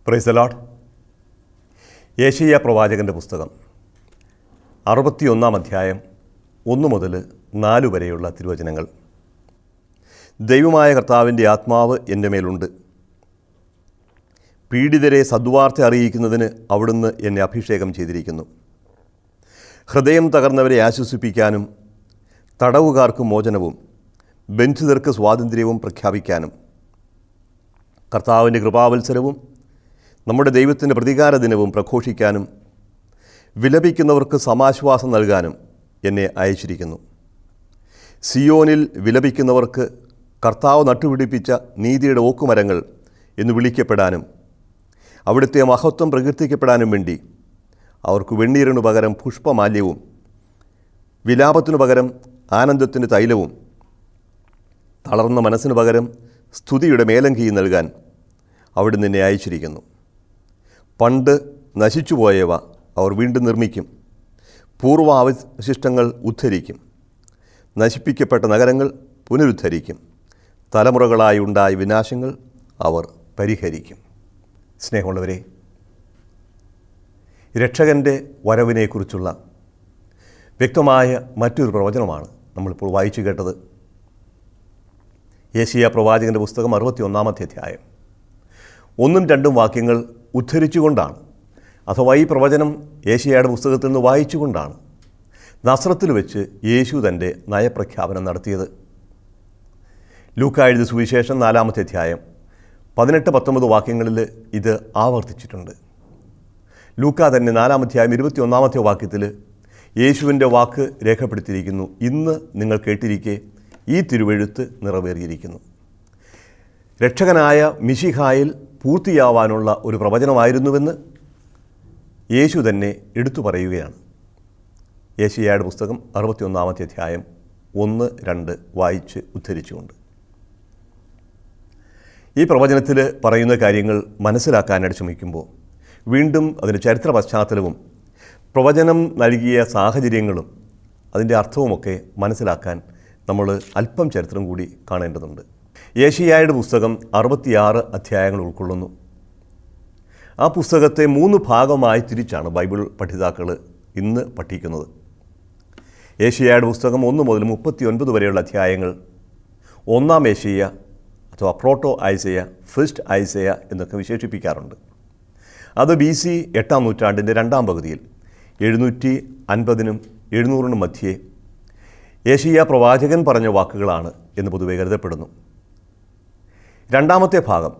price load യേശയ്യ പ്രവാചകൻ്റെ പുസ്തകം അറുപത്തിയൊന്നാം അധ്യായം ഒന്ന് മുതൽ നാല് വരെയുള്ള തിരുവചനങ്ങൾ ദൈവമായ കർത്താവിൻ്റെ ആത്മാവ് എൻ്റെ മേലുണ്ട് പീഡിതരെ സദ്വാർത്ത അറിയിക്കുന്നതിന് അവിടുന്ന് എന്നെ അഭിഷേകം ചെയ്തിരിക്കുന്നു ഹൃദയം തകർന്നവരെ ആശ്വസിപ്പിക്കാനും തടവുകാർക്ക് മോചനവും ബന്ധിതർക്ക് സ്വാതന്ത്ര്യവും പ്രഖ്യാപിക്കാനും കർത്താവിൻ്റെ കൃപാവത്സരവും നമ്മുടെ ദൈവത്തിൻ്റെ പ്രതികാര ദിനവും പ്രഘോഷിക്കാനും വിലപിക്കുന്നവർക്ക് സമാശ്വാസം നൽകാനും എന്നെ അയച്ചിരിക്കുന്നു സിയോനിൽ വിലപിക്കുന്നവർക്ക് കർത്താവ് നട്ടുപിടിപ്പിച്ച നീതിയുടെ ഓക്കുമരങ്ങൾ എന്ന് വിളിക്കപ്പെടാനും അവിടുത്തെ മഹത്വം പ്രകീർത്തിക്കപ്പെടാനും വേണ്ടി അവർക്ക് വെണ്ണീരിനു പകരം പുഷ്പമാല്യവും വിലാപത്തിനു പകരം ആനന്ദത്തിന് തൈലവും തളർന്ന മനസ്സിന് പകരം സ്തുതിയുടെ മേലങ്കി നൽകാൻ അവിടുന്ന് എന്നെ അയച്ചിരിക്കുന്നു പണ്ട് നശിച്ചുപോയവ അവർ വീണ്ടും നിർമ്മിക്കും പൂർവ്വ അവശിഷ്ടങ്ങൾ ഉദ്ധരിക്കും നശിപ്പിക്കപ്പെട്ട നഗരങ്ങൾ പുനരുദ്ധരിക്കും തലമുറകളായി ഉണ്ടായ വിനാശങ്ങൾ അവർ പരിഹരിക്കും സ്നേഹമുള്ളവരെ രക്ഷകൻ്റെ വരവിനെക്കുറിച്ചുള്ള വ്യക്തമായ മറ്റൊരു പ്രവചനമാണ് നമ്മളിപ്പോൾ വായിച്ചു കേട്ടത് യേശിയ പ്രവാചകൻ്റെ പുസ്തകം അറുപത്തി ഒന്നാമത്തെ അധ്യായം ഒന്നും രണ്ടും വാക്യങ്ങൾ ഉദ്ധരിച്ചുകൊണ്ടാണ് അഥവാ ഈ പ്രവചനം യേശിയയുടെ പുസ്തകത്തിൽ നിന്ന് വായിച്ചുകൊണ്ടാണ് നസ്രത്തിൽ വെച്ച് യേശു തൻ്റെ നയപ്രഖ്യാപനം നടത്തിയത് ലൂക്ക എഴുതിയ സുവിശേഷം നാലാമത്തെ അധ്യായം പതിനെട്ട് പത്തൊമ്പത് വാക്യങ്ങളിൽ ഇത് ആവർത്തിച്ചിട്ടുണ്ട് ലൂക്ക തന്നെ നാലാം അധ്യായം ഇരുപത്തി ഒന്നാമത്തെ വാക്യത്തിൽ യേശുവിൻ്റെ വാക്ക് രേഖപ്പെടുത്തിയിരിക്കുന്നു ഇന്ന് നിങ്ങൾ കേട്ടിരിക്കെ ഈ തിരുവെഴുത്ത് നിറവേറിയിരിക്കുന്നു രക്ഷകനായ മിഷിഹായിൽ പൂർത്തിയാവാനുള്ള ഒരു പ്രവചനമായിരുന്നുവെന്ന് യേശു തന്നെ എടുത്തു പറയുകയാണ് യേശയ്യയുടെ പുസ്തകം അറുപത്തിയൊന്നാമത്തെ അധ്യായം ഒന്ന് രണ്ട് വായിച്ച് ഉദ്ധരിച്ചുകൊണ്ട് ഈ പ്രവചനത്തിൽ പറയുന്ന കാര്യങ്ങൾ മനസ്സിലാക്കാനായിട്ട് ശ്രമിക്കുമ്പോൾ വീണ്ടും അതിൻ്റെ ചരിത്ര പശ്ചാത്തലവും പ്രവചനം നൽകിയ സാഹചര്യങ്ങളും അതിൻ്റെ അർത്ഥവുമൊക്കെ മനസ്സിലാക്കാൻ നമ്മൾ അല്പം ചരിത്രം കൂടി കാണേണ്ടതുണ്ട് യേശയ്യായുടെ പുസ്തകം അറുപത്തിയാറ് അധ്യായങ്ങൾ ഉൾക്കൊള്ളുന്നു ആ പുസ്തകത്തെ മൂന്ന് ഭാഗമായി തിരിച്ചാണ് ബൈബിൾ പഠിതാക്കൾ ഇന്ന് പഠിക്കുന്നത് ഏഷ്യയുടെ പുസ്തകം ഒന്ന് മുതൽ മുപ്പത്തി ഒൻപത് വരെയുള്ള അധ്യായങ്ങൾ ഒന്നാം ഏഷ്യ അഥവാ പ്രോട്ടോ ഐസയ ഫസ്റ്റ് ഐസയ എന്നൊക്കെ വിശേഷിപ്പിക്കാറുണ്ട് അത് ബി സി എട്ടാം നൂറ്റാണ്ടിൻ്റെ രണ്ടാം പകുതിയിൽ എഴുന്നൂറ്റി അൻപതിനും എഴുന്നൂറിനും മധ്യേ ഏഷ്യ പ്രവാചകൻ പറഞ്ഞ വാക്കുകളാണ് എന്ന് പൊതുവെ കരുതപ്പെടുന്നു രണ്ടാമത്തെ ഭാഗം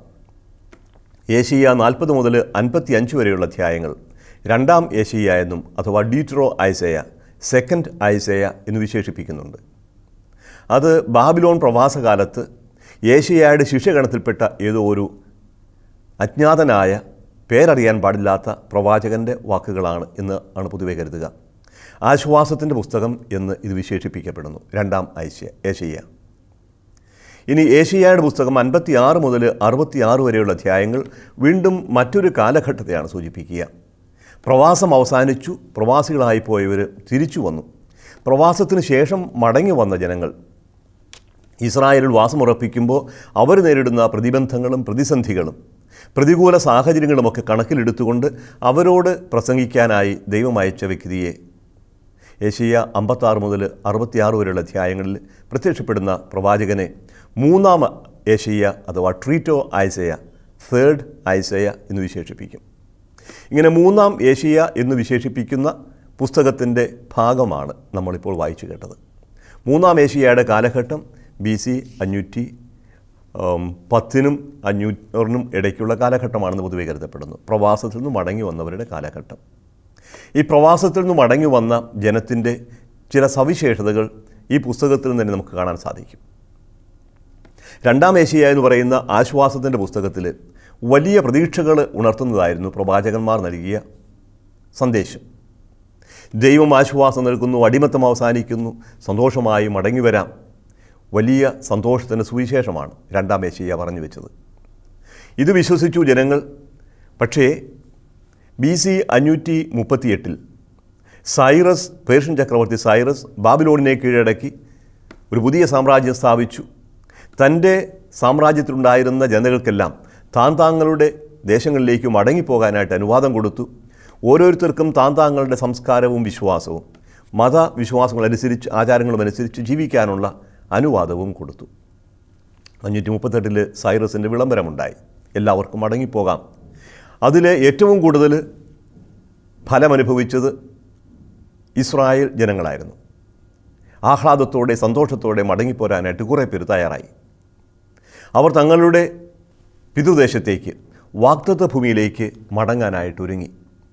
ഏഷ്യ നാൽപ്പത് മുതൽ അൻപത്തി അഞ്ച് വരെയുള്ള അധ്യായങ്ങൾ രണ്ടാം ഏഷ്യ എന്നും അഥവാ ഡീട്രോ ഐസയ സെക്കൻഡ് ഐസയ എന്ന് വിശേഷിപ്പിക്കുന്നുണ്ട് അത് ബാബിലോൺ പ്രവാസകാലത്ത് ഏഷ്യയുടെ ശിഷ്യഗണത്തിൽപ്പെട്ട ഏതോ ഒരു അജ്ഞാതനായ പേരറിയാൻ പാടില്ലാത്ത പ്രവാചകൻ്റെ വാക്കുകളാണ് എന്ന് ആണ് പൊതുവെ കരുതുക ആശ്വാസത്തിൻ്റെ പുസ്തകം എന്ന് ഇത് വിശേഷിപ്പിക്കപ്പെടുന്നു രണ്ടാം ഐശ്യ ഏഷ്യ ഇനി ഏഷ്യയുടെ പുസ്തകം അൻപത്തി ആറ് മുതൽ അറുപത്തിയാറ് വരെയുള്ള അധ്യായങ്ങൾ വീണ്ടും മറ്റൊരു കാലഘട്ടത്തെയാണ് സൂചിപ്പിക്കുക പ്രവാസം അവസാനിച്ചു പ്രവാസികളായി പോയവർ തിരിച്ചു വന്നു പ്രവാസത്തിന് ശേഷം മടങ്ങി വന്ന ജനങ്ങൾ ഇസ്രായേലിൽ വാസമുറപ്പിക്കുമ്പോൾ അവർ നേരിടുന്ന പ്രതിബന്ധങ്ങളും പ്രതിസന്ധികളും പ്രതികൂല സാഹചര്യങ്ങളുമൊക്കെ കണക്കിലെടുത്തുകൊണ്ട് അവരോട് പ്രസംഗിക്കാനായി ദൈവം അയച്ച വ്യക്തിയെ ഏഷ്യ അമ്പത്താറ് മുതൽ അറുപത്തിയാറ് വരെയുള്ള അധ്യായങ്ങളിൽ പ്രത്യക്ഷപ്പെടുന്ന പ്രവാചകനെ മൂന്നാം ഏഷ്യ അഥവാ ട്രീറ്റോ ഐസയ തേർഡ് ഐസയ എന്ന് വിശേഷിപ്പിക്കും ഇങ്ങനെ മൂന്നാം ഏഷ്യ എന്ന് വിശേഷിപ്പിക്കുന്ന പുസ്തകത്തിൻ്റെ ഭാഗമാണ് നമ്മളിപ്പോൾ വായിച്ചു കേട്ടത് മൂന്നാം ഏഷ്യയുടെ കാലഘട്ടം ബി സി അഞ്ഞൂറ്റി പത്തിനും അഞ്ഞൂറിനും ഇടയ്ക്കുള്ള കാലഘട്ടമാണെന്ന് പൊതുവെ കരുതപ്പെടുന്നു പ്രവാസത്തിൽ നിന്ന് മടങ്ങി വന്നവരുടെ കാലഘട്ടം ഈ പ്രവാസത്തിൽ നിന്ന് മടങ്ങി വന്ന ജനത്തിൻ്റെ ചില സവിശേഷതകൾ ഈ പുസ്തകത്തിൽ നിന്ന് തന്നെ നമുക്ക് കാണാൻ സാധിക്കും രണ്ടാം ഏഷ്യ എന്ന് പറയുന്ന ആശ്വാസത്തിൻ്റെ പുസ്തകത്തിൽ വലിയ പ്രതീക്ഷകൾ ഉണർത്തുന്നതായിരുന്നു പ്രവാചകന്മാർ നൽകിയ സന്ദേശം ദൈവം ആശ്വാസം നൽകുന്നു അടിമത്തം അവസാനിക്കുന്നു സന്തോഷമായി മടങ്ങി വരാം വലിയ സന്തോഷത്തിൻ്റെ സുവിശേഷമാണ് രണ്ടാം ഏഷ്യ പറഞ്ഞു വെച്ചത് ഇത് വിശ്വസിച്ചു ജനങ്ങൾ പക്ഷേ ബി സി അഞ്ഞൂറ്റി മുപ്പത്തിയെട്ടിൽ സൈറസ് പേർഷ്യൻ ചക്രവർത്തി സൈറസ് ബാബിലോണിനെ കീഴടക്കി ഒരു പുതിയ സാമ്രാജ്യം സ്ഥാപിച്ചു തൻ്റെ സാമ്രാജ്യത്തിലുണ്ടായിരുന്ന ജനതകൾക്കെല്ലാം താൻ താങ്കളുടെ ദേശങ്ങളിലേക്ക് മടങ്ങിപ്പോകാനായിട്ട് അനുവാദം കൊടുത്തു ഓരോരുത്തർക്കും താൻ താങ്കളുടെ സംസ്കാരവും വിശ്വാസവും മതവിശ്വാസങ്ങളനുസരിച്ച് ആചാരങ്ങളും അനുസരിച്ച് ജീവിക്കാനുള്ള അനുവാദവും കൊടുത്തു അഞ്ഞൂറ്റി മുപ്പത്തെട്ടിൽ സൈറസിൻ്റെ വിളംബരമുണ്ടായി എല്ലാവർക്കും മടങ്ങിപ്പോകാം അതിൽ ഏറ്റവും കൂടുതൽ ഫലമനുഭവിച്ചത് ഇസ്രായേൽ ജനങ്ങളായിരുന്നു ആഹ്ലാദത്തോടെ സന്തോഷത്തോടെ മടങ്ങിപ്പോരാനായിട്ട് കുറേ പേര് തയ്യാറായി അവർ തങ്ങളുടെ പിതൃദേശത്തേക്ക് വാക്തത്വ ഭൂമിയിലേക്ക് മടങ്ങാനായിട്ട് ഒരുങ്ങി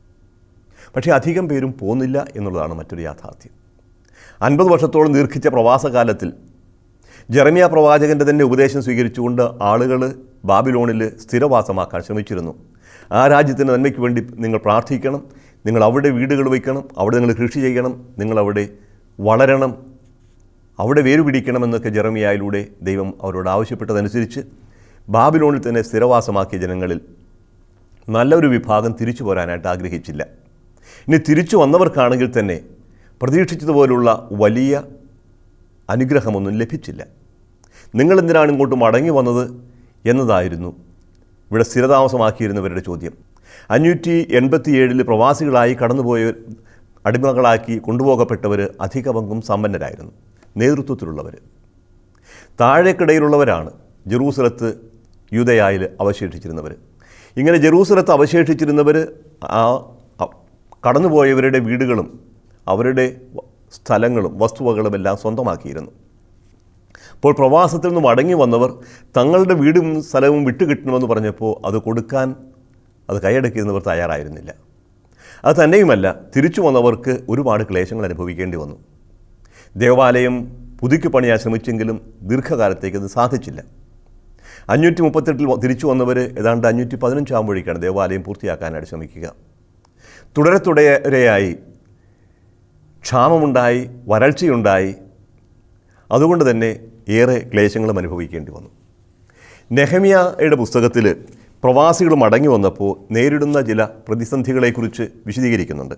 പക്ഷേ അധികം പേരും പോന്നില്ല എന്നുള്ളതാണ് മറ്റൊരു യാഥാർത്ഥ്യം അൻപത് വർഷത്തോളം ദീർഘിച്ച പ്രവാസകാലത്തിൽ ജെറമിയ പ്രവാചകൻ്റെ തന്നെ ഉപദേശം സ്വീകരിച്ചുകൊണ്ട് ആളുകൾ ബാബിലോണിൽ സ്ഥിരവാസമാക്കാൻ ശ്രമിച്ചിരുന്നു ആ രാജ്യത്തിൻ്റെ നന്മയ്ക്ക് വേണ്ടി നിങ്ങൾ പ്രാർത്ഥിക്കണം നിങ്ങൾ അവിടെ വീടുകൾ വയ്ക്കണം അവിടെ നിങ്ങൾ കൃഷി ചെയ്യണം നിങ്ങളവിടെ വളരണം അവിടെ വേരു പിടിക്കണമെന്നൊക്കെ ജെറമിയായിലൂടെ ദൈവം അവരോട് ആവശ്യപ്പെട്ടതനുസരിച്ച് ബാബിലോണിൽ തന്നെ സ്ഥിരവാസമാക്കിയ ജനങ്ങളിൽ നല്ലൊരു വിഭാഗം തിരിച്ചു പോരാനായിട്ട് ആഗ്രഹിച്ചില്ല ഇനി തിരിച്ചു വന്നവർക്കാണെങ്കിൽ തന്നെ പ്രതീക്ഷിച്ചതുപോലുള്ള വലിയ അനുഗ്രഹമൊന്നും ലഭിച്ചില്ല നിങ്ങളെന്തിനാണ് ഇങ്ങോട്ട് മടങ്ങി വന്നത് എന്നതായിരുന്നു ഇവിടെ സ്ഥിരതാമസമാക്കിയിരുന്നവരുടെ ചോദ്യം അഞ്ഞൂറ്റി എൺപത്തിയേഴിൽ പ്രവാസികളായി കടന്നുപോയ അടിമകളാക്കി കൊണ്ടുപോകപ്പെട്ടവർ അധിക പങ്കും സമ്പന്നരായിരുന്നു നേതൃത്വത്തിലുള്ളവർ താഴേക്കിടയിലുള്ളവരാണ് ജെറൂസലത്ത് യൂതയായിൽ അവശേഷിച്ചിരുന്നവർ ഇങ്ങനെ ജെറൂസലത്ത് അവശേഷിച്ചിരുന്നവർ ആ അ- കടന്നുപോയവരുടെ വീടുകളും അവരുടെ വ- സ്ഥലങ്ങളും വസ്തുവകളും എല്ലാം സ്വന്തമാക്കിയിരുന്നു അപ്പോൾ പ്രവാസത്തിൽ നിന്ന് മടങ്ങി വന്നവർ തങ്ങളുടെ വീടും സ്ഥലവും വിട്ടുകിട്ടണമെന്ന് പറഞ്ഞപ്പോൾ അത് കൊടുക്കാൻ അത് കൈയടക്കിയിരുന്നവർ തയ്യാറായിരുന്നില്ല അത് തന്നെയുമല്ല തിരിച്ചു വന്നവർക്ക് ഒരുപാട് ക്ലേശങ്ങൾ അനുഭവിക്കേണ്ടി വന്നു ദേവാലയം പുതുക്കി പണിയാൻ ശ്രമിച്ചെങ്കിലും ദീർഘകാലത്തേക്ക് അത് സാധിച്ചില്ല അഞ്ഞൂറ്റി മുപ്പത്തെട്ടിൽ വ- തിരിച്ചു വന്നവർ ഏതാണ്ട് അഞ്ഞൂറ്റി പതിനഞ്ചാകുമ്പോഴേക്കാണ് ദേവാലയം പൂർത്തിയാക്കാനായിട്ട് ശ്രമിക്കുക തുടരെ തുടരെയായി ക്ഷാമമുണ്ടായി വരൾച്ചയുണ്ടായി അതുകൊണ്ട് തന്നെ ഏറെ ക്ലേശങ്ങളും അനുഭവിക്കേണ്ടി വന്നു നെഹമിയയുടെ പുസ്തകത്തിൽ പ്രവാസികൾ മടങ്ങി വന്നപ്പോൾ നേരിടുന്ന ചില പ്രതിസന്ധികളെക്കുറിച്ച് വിശദീകരിക്കുന്നുണ്ട്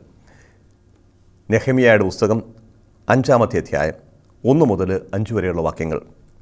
നെഹമിയയുടെ പുസ്തകം അഞ്ചാമത്തെ അധ്യായം ഒന്ന് മുതൽ അഞ്ച് വരെയുള്ള വാക്യങ്ങൾ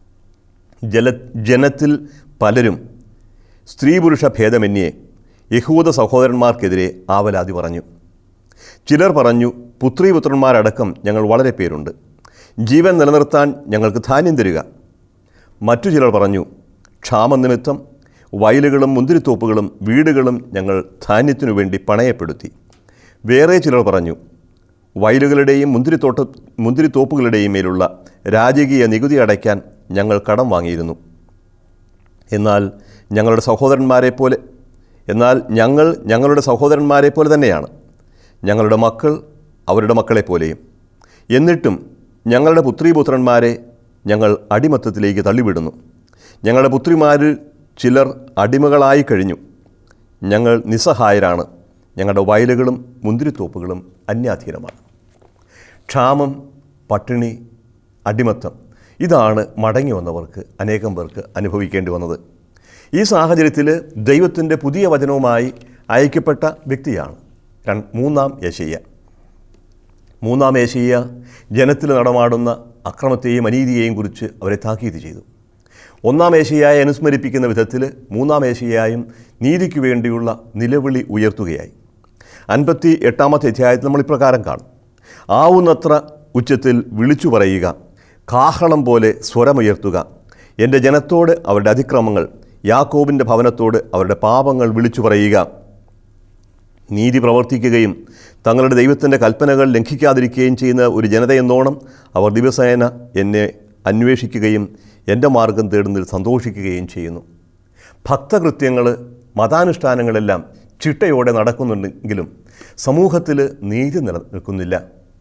ജല ജനത്തിൽ പലരും സ്ത്രീ പുരുഷ ഭേദമന്യേ യഹൂദ സഹോദരന്മാർക്കെതിരെ ആവലാതി പറഞ്ഞു ചിലർ പറഞ്ഞു പുത്രീപുത്രന്മാരടക്കം ഞങ്ങൾ വളരെ പേരുണ്ട് ജീവൻ നിലനിർത്താൻ ഞങ്ങൾക്ക് ധാന്യം തരിക മറ്റു ചിലർ പറഞ്ഞു ക്ഷാമനിമിത്തം വയലുകളും മുന്തിരിത്തോപ്പുകളും വീടുകളും ഞങ്ങൾ ധാന്യത്തിനു വേണ്ടി പണയപ്പെടുത്തി വേറെ ചിലർ പറഞ്ഞു വയലുകളുടെയും മുന്തിരിത്തോട്ട മുന്തിരിത്തോപ്പുകളുടെയും മേലുള്ള രാജകീയ നികുതി അടയ്ക്കാൻ ഞങ്ങൾ കടം വാങ്ങിയിരുന്നു എന്നാൽ ഞങ്ങളുടെ സഹോദരന്മാരെ പോലെ എന്നാൽ ഞങ്ങൾ ഞങ്ങളുടെ സഹോദരന്മാരെ പോലെ തന്നെയാണ് ഞങ്ങളുടെ മക്കൾ അവരുടെ മക്കളെ പോലെയും എന്നിട്ടും ഞങ്ങളുടെ പുത്രീപുത്രന്മാരെ ഞങ്ങൾ അടിമത്തത്തിലേക്ക് തള്ളിവിടുന്നു ഞങ്ങളുടെ പുത്രിമാരിൽ ചിലർ അടിമകളായി കഴിഞ്ഞു ഞങ്ങൾ നിസ്സഹായരാണ് ഞങ്ങളുടെ വയലുകളും മുന്തിരിത്തോപ്പുകളും അന്യാധീനമാണ് ക്ഷാമം പട്ടിണി അടിമത്തം ഇതാണ് മടങ്ങി വന്നവർക്ക് അനേകം പേർക്ക് അനുഭവിക്കേണ്ടി വന്നത് ഈ സാഹചര്യത്തിൽ ദൈവത്തിൻ്റെ പുതിയ വചനവുമായി അയക്കപ്പെട്ട വ്യക്തിയാണ് രൺ- മൂന്നാം യശയ്യ മൂന്നാം യേശയ്യ ജനത്തിൽ നടമാടുന്ന അക്രമത്തെയും അനീതിയെയും കുറിച്ച് അവരെ താക്കീത് ചെയ്തു ഒന്നാം ഏശയായി അനുസ്മരിപ്പിക്കുന്ന വിധത്തിൽ മൂന്നാം ഏശയായും നീതിക്ക് വേണ്ടിയുള്ള നിലവിളി ഉയർത്തുകയായി അൻപത്തി എട്ടാമത്തെ അധ്യായത്തിൽ നമ്മൾ ഇപ്രകാരം കാണും ആവുന്നത്ര ഉച്ചത്തിൽ വിളിച്ചു പറയുക കാഹളം പോലെ സ്വരമുയർത്തുക എൻ്റെ ജനത്തോട് അവരുടെ അതിക്രമങ്ങൾ യാക്കോബിൻ്റെ ഭവനത്തോട് അവരുടെ പാപങ്ങൾ വിളിച്ചു പറയുക നീതി പ്രവർത്തിക്കുകയും തങ്ങളുടെ ദൈവത്തിൻ്റെ കൽപ്പനകൾ ലംഘിക്കാതിരിക്കുകയും ചെയ്യുന്ന ഒരു ജനതയെന്നോണം അവർ ദിവസേന എന്നെ അന്വേഷിക്കുകയും എൻ്റെ മാർഗം തേടുന്നതിൽ സന്തോഷിക്കുകയും ചെയ്യുന്നു ഭക്തകൃത്യങ്ങൾ മതാനുഷ്ഠാനങ്ങളെല്ലാം ചിട്ടയോടെ നടക്കുന്നുണ്ടെങ്കിലും സമൂഹത്തിൽ നീതി നിലനിൽക്കുന്നില്ല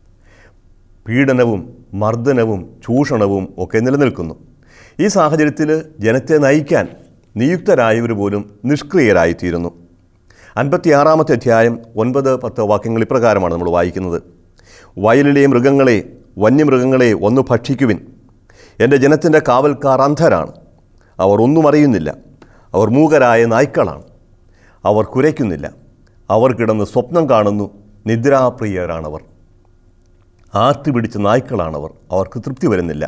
പീഡനവും മർദ്ദനവും ചൂഷണവും ഒക്കെ നിലനിൽക്കുന്നു ഈ സാഹചര്യത്തിൽ ജനത്തെ നയിക്കാൻ നിയുക്തരായവർ പോലും നിഷ്ക്രിയരായിത്തീരുന്നു അൻപത്തിയാറാമത്തെ അധ്യായം ഒൻപത് പത്ത് വാക്യങ്ങൾ ഇപ്രകാരമാണ് നമ്മൾ വായിക്കുന്നത് വയലിലെ മൃഗങ്ങളെ വന്യമൃഗങ്ങളെ ഒന്ന് ഭക്ഷിക്കുവിൻ എൻ്റെ ജനത്തിൻ്റെ കാവൽക്കാർ അന്ധരാണ് അവർ ഒന്നും അറിയുന്നില്ല അവർ മൂകരായ നായ്ക്കളാണ് അവർ കുരയ്ക്കുന്നില്ല അവർ കിടന്ന് സ്വപ്നം കാണുന്നു നിദ്രാപ്രിയരാണവർ ആർത്തി പിടിച്ച നായ്ക്കളാണവർ അവർക്ക് തൃപ്തി വരുന്നില്ല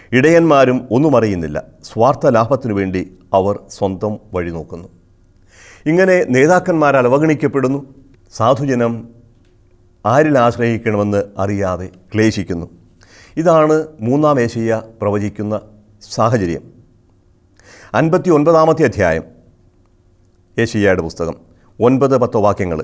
ഇടയന്മാരും ഒന്നും അറിയുന്നില്ല സ്വാർത്ഥ ലാഭത്തിനു വേണ്ടി അവർ സ്വന്തം വഴി നോക്കുന്നു ഇങ്ങനെ നേതാക്കന്മാരാൽ അവഗണിക്കപ്പെടുന്നു സാധുജനം ആരിൽ ആശ്രയിക്കണമെന്ന് അറിയാതെ ക്ലേശിക്കുന്നു ഇതാണ് മൂന്നാം ഏശയ്യ പ്രവചിക്കുന്ന സാഹചര്യം അൻപത്തി ഒൻപതാമത്തെ അധ്യായം ഏശയ്യയുടെ പുസ്തകം ഒൻപത് പത്ത് വാക്യങ്ങൾ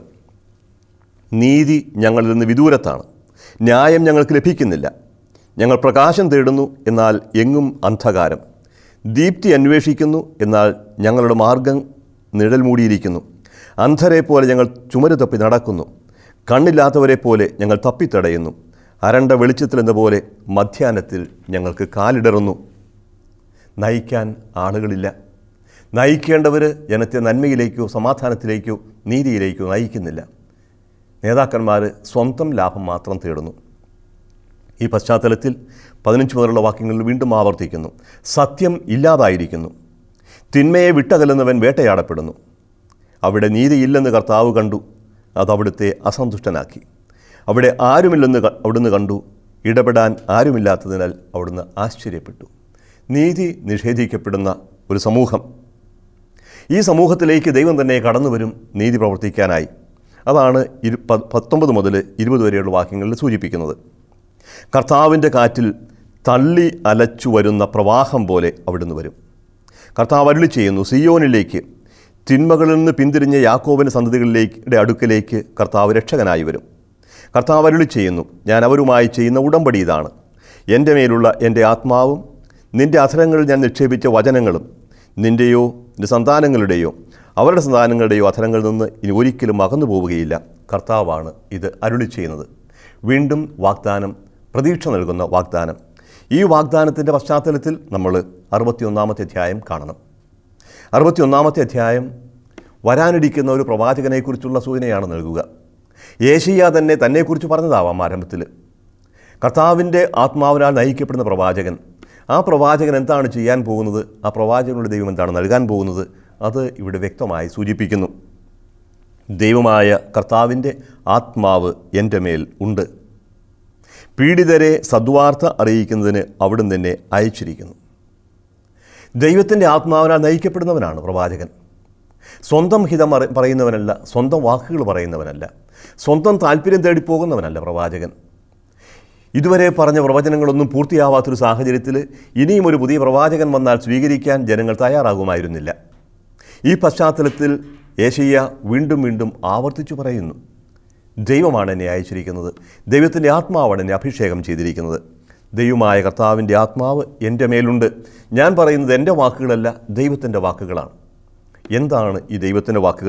നീതി ഞങ്ങളിൽ നിന്ന് വിദൂരത്താണ് ന്യായം ഞങ്ങൾക്ക് ലഭിക്കുന്നില്ല ഞങ്ങൾ പ്രകാശം തേടുന്നു എന്നാൽ എങ്ങും അന്ധകാരം ദീപ്തി അന്വേഷിക്കുന്നു എന്നാൽ ഞങ്ങളുടെ മാർഗം നിഴൽ മൂടിയിരിക്കുന്നു അന്ധരെ പോലെ ഞങ്ങൾ ചുമര് തപ്പി നടക്കുന്നു കണ്ണില്ലാത്തവരെ പോലെ ഞങ്ങൾ തപ്പിത്തടയുന്നു അരണ്ട വെളിച്ചത്തിലെന്ന പോലെ മധ്യാഹ്നത്തിൽ ഞങ്ങൾക്ക് കാലിടറുന്നു നയിക്കാൻ ആളുകളില്ല നയിക്കേണ്ടവർ ജനത്തെ നന്മയിലേക്കോ സമാധാനത്തിലേക്കോ നീതിയിലേക്കോ നയിക്കുന്നില്ല നേതാക്കന്മാർ സ്വന്തം ലാഭം മാത്രം തേടുന്നു ഈ പശ്ചാത്തലത്തിൽ പതിനഞ്ച് മുതലുള്ള വാക്യങ്ങളിൽ വീണ്ടും ആവർത്തിക്കുന്നു സത്യം ഇല്ലാതായിരിക്കുന്നു തിന്മയെ വിട്ടകലുന്നവൻ വേട്ടയാടപ്പെടുന്നു അവിടെ നീതിയില്ലെന്ന് കർത്താവ് കണ്ടു അത് അവിടുത്തെ അസന്തുഷ്ടനാക്കി അവിടെ ആരുമില്ലെന്ന് ക- അവിടുന്ന് കണ്ടു ഇടപെടാൻ ആരുമില്ലാത്തതിനാൽ അവിടുന്ന് ആശ്ചര്യപ്പെട്ടു നീതി നിഷേധിക്കപ്പെടുന്ന ഒരു സമൂഹം ഈ സമൂഹത്തിലേക്ക് ദൈവം തന്നെ കടന്നു വരും നീതി പ്രവർത്തിക്കാനായി അതാണ് ഇരു പ- പത്തൊമ്പത് മുതൽ ഇരുപത് വരെയുള്ള വാക്യങ്ങളിൽ സൂചിപ്പിക്കുന്നത് കർത്താവിൻ്റെ കാറ്റിൽ തള്ളി അലച്ചു വരുന്ന പ്രവാഹം പോലെ അവിടുന്ന് വരും കർത്താവ് അരുളി ചെയ്യുന്നു സിയോനിലേക്ക് തിന്മകളിൽ നിന്ന് പിന്തിരിഞ്ഞ യാക്കോബിൻ്റെ സന്തതികളിലേക്ക് അടുക്കലേക്ക് കർത്താവ് രക്ഷകനായി വരും കർത്താവ് അരുളി ചെയ്യുന്നു ഞാൻ അവരുമായി ചെയ്യുന്ന ഉടമ്പടി ഇതാണ് എൻ്റെ മേലുള്ള എൻ്റെ ആത്മാവും നിൻ്റെ അധരങ്ങളിൽ ഞാൻ നിക്ഷേപിച്ച വചനങ്ങളും നിൻ്റെയോ നിൻ്റെ സന്താനങ്ങളുടെയോ അവരുടെ സന്താനങ്ങളുടെയോ അധരങ്ങളിൽ നിന്ന് ഇനി ഒരിക്കലും അകന്നു പോവുകയില്ല കർത്താവാണ് ഇത് അരുളി ചെയ്യുന്നത് വീണ്ടും വാഗ്ദാനം പ്രതീക്ഷ നൽകുന്ന വാഗ്ദാനം ഈ വാഗ്ദാനത്തിൻ്റെ പശ്ചാത്തലത്തിൽ നമ്മൾ അറുപത്തിയൊന്നാമത്തെ അധ്യായം കാണണം അറുപത്തിയൊന്നാമത്തെ അധ്യായം വരാനിരിക്കുന്ന ഒരു പ്രവാചകനെക്കുറിച്ചുള്ള സൂചനയാണ് നൽകുക ഏഷ്യ തന്നെ തന്നെക്കുറിച്ച് പറഞ്ഞതാവാം ആരംഭത്തിൽ കർത്താവിൻ്റെ ആത്മാവിനാൽ നയിക്കപ്പെടുന്ന പ്രവാചകൻ ആ പ്രവാചകൻ എന്താണ് ചെയ്യാൻ പോകുന്നത് ആ പ്രവാചകനുടെ ദൈവം എന്താണ് നൽകാൻ പോകുന്നത് അത് ഇവിടെ വ്യക്തമായി സൂചിപ്പിക്കുന്നു ദൈവമായ കർത്താവിൻ്റെ ആത്മാവ് എൻ്റെ മേൽ ഉണ്ട് പീഡിതരെ സദ്വാർത്ത അറിയിക്കുന്നതിന് അവിടുന്ന് തന്നെ അയച്ചിരിക്കുന്നു ദൈവത്തിൻ്റെ ആത്മാവിനാൽ നയിക്കപ്പെടുന്നവനാണ് പ്രവാചകൻ സ്വന്തം ഹിതം അറി- പറയുന്നവനല്ല സ്വന്തം വാക്കുകൾ പറയുന്നവനല്ല സ്വന്തം താല്പര്യം തേടി പോകുന്നവനല്ല പ്രവാചകൻ ഇതുവരെ പറഞ്ഞ പ്രവചനങ്ങളൊന്നും പൂർത്തിയാവാത്തൊരു സാഹചര്യത്തിൽ ഇനിയും ഒരു പുതിയ പ്രവാചകൻ വന്നാൽ സ്വീകരിക്കാൻ ജനങ്ങൾ തയ്യാറാകുമായിരുന്നില്ല ഈ പശ്ചാത്തലത്തിൽ ഏഷ്യ വീണ്ടും വീണ്ടും ആവർത്തിച്ചു പറയുന്നു ദൈവമാണ് എന്നെ അയച്ചിരിക്കുന്നത് ദൈവത്തിൻ്റെ ആത്മാവാണ് എന്നെ അഭിഷേകം ചെയ്തിരിക്കുന്നത് ദൈവമായ കർത്താവിൻ്റെ ആത്മാവ് എൻ്റെ മേലുണ്ട് ഞാൻ പറയുന്നത് എൻ്റെ വാക്കുകളല്ല ദൈവത്തിൻ്റെ വാക്കുകളാണ് എന്താണ് ഈ ദൈവത്തിൻ്റെ വാക്കുകൾ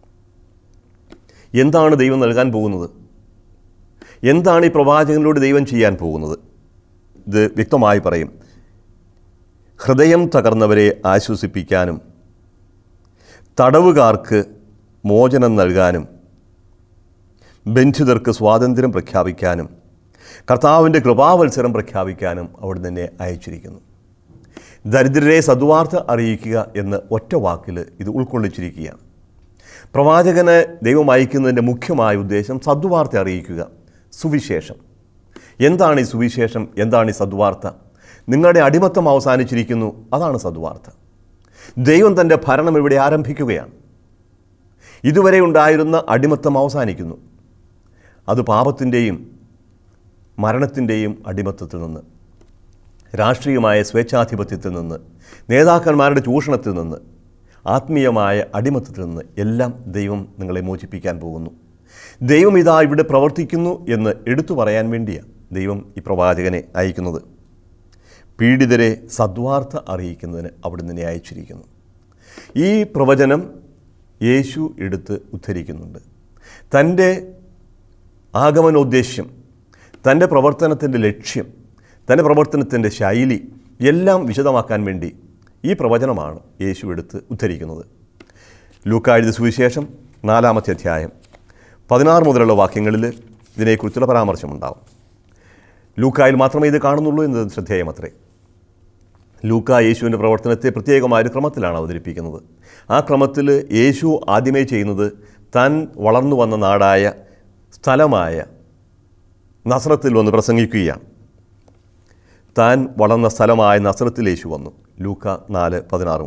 എന്താണ് ദൈവം നൽകാൻ പോകുന്നത് എന്താണ് ഈ പ്രവാചകനിലൂടെ ദൈവം ചെയ്യാൻ പോകുന്നത് ഇത് വ്യക്തമായി പറയും ഹൃദയം തകർന്നവരെ ആശ്വസിപ്പിക്കാനും തടവുകാർക്ക് മോചനം നൽകാനും ബന്ധിതർക്ക് സ്വാതന്ത്ര്യം പ്രഖ്യാപിക്കാനും കർത്താവിൻ്റെ കൃപാവത്സരം പ്രഖ്യാപിക്കാനും അവിടെ തന്നെ അയച്ചിരിക്കുന്നു ദരിദ്രരെ സദ്വാർത്ത അറിയിക്കുക എന്ന് ഒറ്റ വാക്കിൽ ഇത് ഉൾക്കൊള്ളിച്ചിരിക്കുകയാണ് പ്രവാചകന് ദൈവം അയക്കുന്നതിൻ്റെ മുഖ്യമായ ഉദ്ദേശം സദ്വാർത്ത അറിയിക്കുക സുവിശേഷം എന്താണ് ഈ സുവിശേഷം എന്താണ് ഈ സദ്വാർത്ത നിങ്ങളുടെ അടിമത്തം അവസാനിച്ചിരിക്കുന്നു അതാണ് സദ്വാർത്ത ദൈവം തൻ്റെ ഭരണം ഇവിടെ ആരംഭിക്കുകയാണ് ഇതുവരെ ഉണ്ടായിരുന്ന അടിമത്തം അവസാനിക്കുന്നു അത് പാപത്തിൻ്റെയും മരണത്തിൻ്റെയും അടിമത്തത്തിൽ നിന്ന് രാഷ്ട്രീയമായ സ്വേച്ഛാധിപത്യത്തിൽ നിന്ന് നേതാക്കന്മാരുടെ ചൂഷണത്തിൽ നിന്ന് ആത്മീയമായ അടിമത്തത്തിൽ നിന്ന് എല്ലാം ദൈവം നിങ്ങളെ മോചിപ്പിക്കാൻ പോകുന്നു ദൈവം ഇതാ ഇവിടെ പ്രവർത്തിക്കുന്നു എന്ന് എടുത്തു പറയാൻ വേണ്ടിയാണ് ദൈവം ഈ പ്രവാചകനെ അയക്കുന്നത് പീഡിതരെ സദ്വാർത്ത അറിയിക്കുന്നതിന് അവിടെ നിന്നെ അയച്ചിരിക്കുന്നു ഈ പ്രവചനം യേശു എടുത്ത് ഉദ്ധരിക്കുന്നുണ്ട് തൻ്റെ ആഗമനോദ്ദേശ്യം തൻ്റെ പ്രവർത്തനത്തിൻ്റെ ലക്ഷ്യം തൻ്റെ പ്രവർത്തനത്തിൻ്റെ ശൈലി എല്ലാം വിശദമാക്കാൻ വേണ്ടി ഈ പ്രവചനമാണ് യേശു എടുത്ത് ഉദ്ധരിക്കുന്നത് ലൂക്കാഴ്ച സുവിശേഷം നാലാമത്തെ അധ്യായം പതിനാറ് മുതലുള്ള വാക്യങ്ങളിൽ ഇതിനെക്കുറിച്ചുള്ള പരാമർശമുണ്ടാവും ലൂക്കായിൽ മാത്രമേ ഇത് കാണുന്നുള്ളൂ എന്നത് ശ്രദ്ധേയമത്രേ ലൂക്ക യേശുവിൻ്റെ പ്രവർത്തനത്തെ പ്രത്യേകമായ ഒരു ക്രമത്തിലാണ് അവതരിപ്പിക്കുന്നത് ആ ക്രമത്തിൽ യേശു ആദ്യമേ ചെയ്യുന്നത് താൻ വളർന്നു വന്ന നാടായ സ്ഥലമായ നസ്രത്തിൽ വന്ന് പ്രസംഗിക്കുകയാണ് താൻ വളർന്ന സ്ഥലമായ നസ്രത്തിൽ യേശു വന്നു ലൂക്ക നാല് പതിനാറ് മുതൽ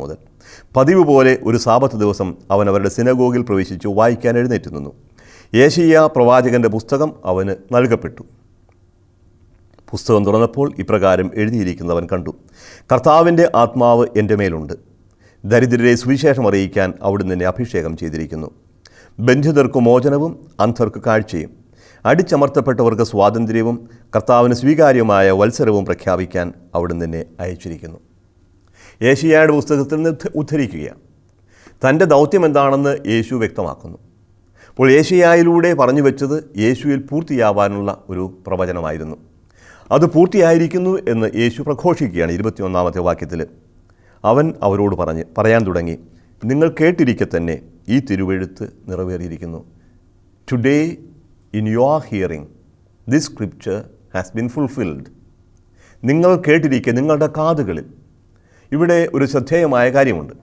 പതിവ് പോലെ ഒരു സാപത്ത് ദിവസം അവൻ അവരുടെ സിനഗോഗിൽ പ്രവേശിച്ചു വായിക്കാൻ എഴുന്നേറ്റ് നിന്നു യേശയ്യ പ്രവാചകന്റെ പുസ്തകം അവന് നൽകപ്പെട്ടു പുസ്തകം തുറന്നപ്പോൾ ഇപ്രകാരം എഴുതിയിരിക്കുന്നവൻ കണ്ടു കർത്താവിൻ്റെ ആത്മാവ് എൻ്റെ മേലുണ്ട് ദരിദ്രരെ സുവിശേഷം അറിയിക്കാൻ അവിടുന്ന് എന്നെ അഭിഷേകം ചെയ്തിരിക്കുന്നു ബന്ധിതർക്ക് മോചനവും അന്ധർക്ക് കാഴ്ചയും അടിച്ചമർത്തപ്പെട്ടവർക്ക് സ്വാതന്ത്ര്യവും കർത്താവിന് സ്വീകാര്യമായ വത്സരവും പ്രഖ്യാപിക്കാൻ അവിടുന്ന് എന്നെ അയച്ചിരിക്കുന്നു ഏഷ്യായുടെ പുസ്തകത്തിൽ നിന്ന് ഉദ്ധ- ഉദ്ധരിക്കുകയാണ് തൻ്റെ ദൗത്യം എന്താണെന്ന് യേശു വ്യക്തമാക്കുന്നു അപ്പോൾ ഏഷ്യായിലൂടെ പറഞ്ഞു വെച്ചത് യേശുവിൽ പൂർത്തിയാവാനുള്ള ഒരു പ്രവചനമായിരുന്നു അത് പൂർത്തിയായിരിക്കുന്നു എന്ന് യേശു പ്രഘോഷിക്കുകയാണ് ഇരുപത്തിയൊന്നാമത്തെ വാക്യത്തിൽ അവൻ അവരോട് പറഞ്ഞ് പറയാൻ തുടങ്ങി നിങ്ങൾ കേട്ടിരിക്കെ തന്നെ ഈ തിരുവെഴുത്ത് നിറവേറിയിരിക്കുന്നു today in your hearing this scripture has been fulfilled നിങ്ങൾ കേട്ടിരിക്കെ നിങ്ങളുടെ കാതുകളിൽ ഇവിടെ ഒരു ശ്രദ്ധേയമായ കാര്യമുണ്ട്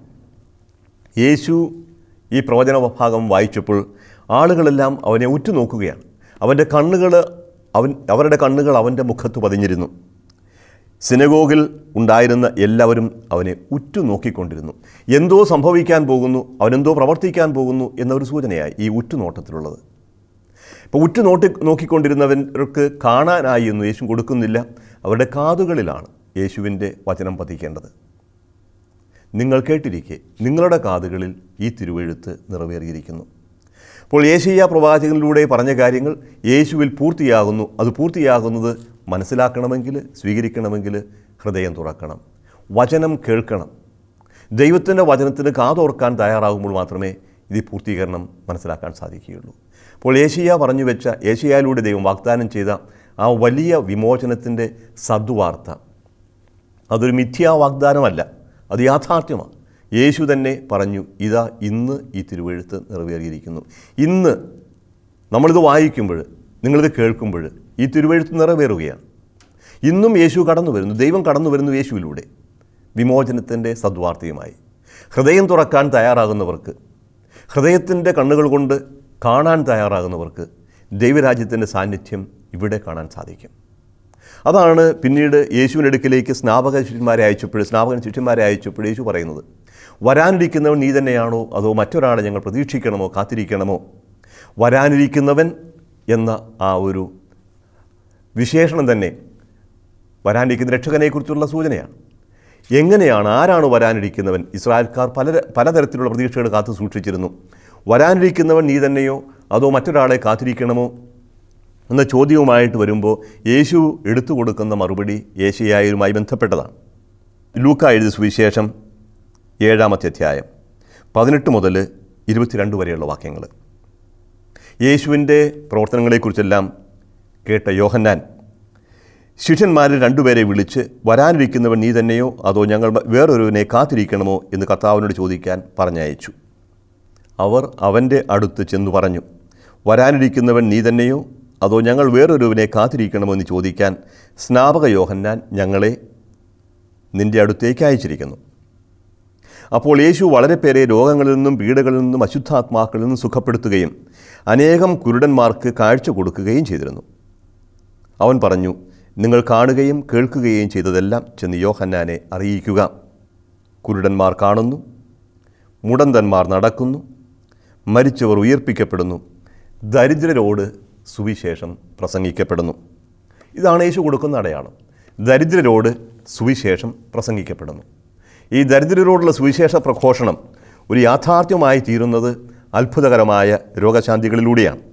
യേശു ഈ പ്രവചന ഭാഗം വായിച്ചപ്പോൾ ആളുകളെല്ലാം അവനെ ഉറ്റുനോക്കുകയാണ് അവൻ്റെ കണ്ണുകൾ അവൻ അവരുടെ കണ്ണുകൾ അവൻ്റെ മുഖത്ത് പതിഞ്ഞിരുന്നു സിനഗോഗിൽ ഉണ്ടായിരുന്ന എല്ലാവരും അവനെ ഉറ്റുനോക്കിക്കൊണ്ടിരുന്നു എന്തോ സംഭവിക്കാൻ പോകുന്നു അവനെന്തോ പ്രവർത്തിക്കാൻ പോകുന്നു എന്നൊരു സൂചനയായി ഈ ഉറ്റുനോട്ടത്തിലുള്ളത് ഇപ്പോൾ ഉറ്റുനോട്ടി നോക്കിക്കൊണ്ടിരുന്നവർക്ക് കാണാനായി ഒന്നും യേശു കൊടുക്കുന്നില്ല അവരുടെ കാതുകളിലാണ് യേശുവിൻ്റെ വചനം പതിക്കേണ്ടത് നിങ്ങൾ കേട്ടിരിക്കെ നിങ്ങളുടെ കാതുകളിൽ ഈ തിരുവെഴുത്ത് നിറവേറിയിരിക്കുന്നു അപ്പോൾ യേശയ്യ പ്രവാചകനിലൂടെ പറഞ്ഞ കാര്യങ്ങൾ യേശുവിൽ പൂർത്തിയാകുന്നു അത് പൂർത്തിയാകുന്നത് മനസ്സിലാക്കണമെങ്കിൽ സ്വീകരിക്കണമെങ്കിൽ ഹൃദയം തുറക്കണം വചനം കേൾക്കണം ദൈവത്തിൻ്റെ വചനത്തിന് കാതോർക്കാൻ തയ്യാറാകുമ്പോൾ മാത്രമേ ഇത് പൂർത്തീകരണം മനസ്സിലാക്കാൻ സാധിക്കുകയുള്ളൂ അപ്പോൾ ഏഷ്യ പറഞ്ഞു വെച്ച ഏഷ്യയിലൂടെ ദൈവം വാഗ്ദാനം ചെയ്ത ആ വലിയ വിമോചനത്തിൻ്റെ സദ്വാർത്ത അതൊരു മിഥ്യാ വാഗ്ദാനമല്ല അത് യാഥാർത്ഥ്യമാണ് യേശു തന്നെ പറഞ്ഞു ഇതാ ഇന്ന് ഈ തിരുവെഴുത്ത് നിറവേറിയിരിക്കുന്നു ഇന്ന് നമ്മളിത് വായിക്കുമ്പോൾ നിങ്ങളിത് കേൾക്കുമ്പോൾ ഈ തിരുവെഴുത്ത് നിറവേറുകയാണ് ഇന്നും യേശു കടന്നു വരുന്നു ദൈവം കടന്നു വരുന്നു യേശുവിലൂടെ വിമോചനത്തിൻ്റെ സദ്വാർത്തയുമായി ഹൃദയം തുറക്കാൻ തയ്യാറാകുന്നവർക്ക് ഹൃദയത്തിൻ്റെ കണ്ണുകൾ കൊണ്ട് കാണാൻ തയ്യാറാകുന്നവർക്ക് ദൈവരാജ്യത്തിൻ്റെ സാന്നിധ്യം ഇവിടെ കാണാൻ സാധിക്കും അതാണ് പിന്നീട് യേശുവിൻ്റെ അടുക്കിലേക്ക് സ്നാപക ശിഷ്യന്മാരെ അയച്ചപ്പോൾ സ്നാപകൻ ശിഷ്യന്മാരെ അയച്ചപ്പോൾ യേശു പറയുന്നത് വരാനിരിക്കുന്നവൻ നീ തന്നെയാണോ അതോ മറ്റൊരാളെ ഞങ്ങൾ പ്രതീക്ഷിക്കണമോ കാത്തിരിക്കണമോ വരാനിരിക്കുന്നവൻ എന്ന ആ ഒരു വിശേഷണം തന്നെ വരാനിരിക്കുന്ന രക്ഷകനെക്കുറിച്ചുള്ള സൂചനയാണ് എങ്ങനെയാണ് ആരാണ് വരാനിരിക്കുന്നവൻ ഇസ്രായേൽക്കാർ പല പലതരത്തിലുള്ള പ്രതീക്ഷകൾ കാത്തു സൂക്ഷിച്ചിരുന്നു വരാനിരിക്കുന്നവൻ നീ തന്നെയോ അതോ മറ്റൊരാളെ കാത്തിരിക്കണമോ എന്ന ചോദ്യവുമായിട്ട് വരുമ്പോൾ യേശു എടുത്തു കൊടുക്കുന്ന മറുപടി ഏഷ്യയായുമായി ബന്ധപ്പെട്ടതാണ് ലൂക്ക എഴുതിയ സുവിശേഷം ഏഴാമത്തെ അധ്യായം പതിനെട്ട് മുതൽ ഇരുപത്തിരണ്ട് വരെയുള്ള വാക്യങ്ങൾ യേശുവിൻ്റെ പ്രവർത്തനങ്ങളെക്കുറിച്ചെല്ലാം കേട്ട യോഹന്നാൻ ശിഷ്യന്മാരിൽ രണ്ടുപേരെ വിളിച്ച് വരാനിരിക്കുന്നവൻ നീ തന്നെയോ അതോ ഞങ്ങൾ വേറൊരുവിനെ കാത്തിരിക്കണമോ എന്ന് കർത്താവിനോട് ചോദിക്കാൻ പറഞ്ഞയച്ചു അവർ അവൻ്റെ അടുത്ത് ചെന്നു പറഞ്ഞു വരാനിരിക്കുന്നവൻ നീ തന്നെയോ അതോ ഞങ്ങൾ വേറൊരുവിനെ കാത്തിരിക്കണമോ എന്ന് ചോദിക്കാൻ സ്നാപക യോഹന്നാൻ ഞങ്ങളെ നിന്റെ അടുത്തേക്ക് അയച്ചിരിക്കുന്നു അപ്പോൾ യേശു വളരെ പേരെ രോഗങ്ങളിൽ നിന്നും പീഡകളിൽ നിന്നും അശുദ്ധാത്മാക്കളിൽ നിന്നും സുഖപ്പെടുത്തുകയും അനേകം കുരുടന്മാർക്ക് കാഴ്ച കൊടുക്കുകയും ചെയ്തിരുന്നു അവൻ പറഞ്ഞു നിങ്ങൾ കാണുകയും കേൾക്കുകയും ചെയ്തതെല്ലാം ചെന്ന് യോഹന്നാനെ അറിയിക്കുക കുരുടന്മാർ കാണുന്നു മുടന്തന്മാർ നടക്കുന്നു മരിച്ചവർ ഉയർപ്പിക്കപ്പെടുന്നു ദരിദ്രരോട് സുവിശേഷം പ്രസംഗിക്കപ്പെടുന്നു ഇതാണ് യേശു കൊടുക്കുന്ന അടയാളം ദരിദ്രരോട് സുവിശേഷം പ്രസംഗിക്കപ്പെടുന്നു ഈ ദരിദ്രരോടുള്ള സുവിശേഷ പ്രഘോഷണം ഒരു യാഥാർത്ഥ്യമായി തീരുന്നത് അത്ഭുതകരമായ രോഗശാന്തികളിലൂടെയാണ്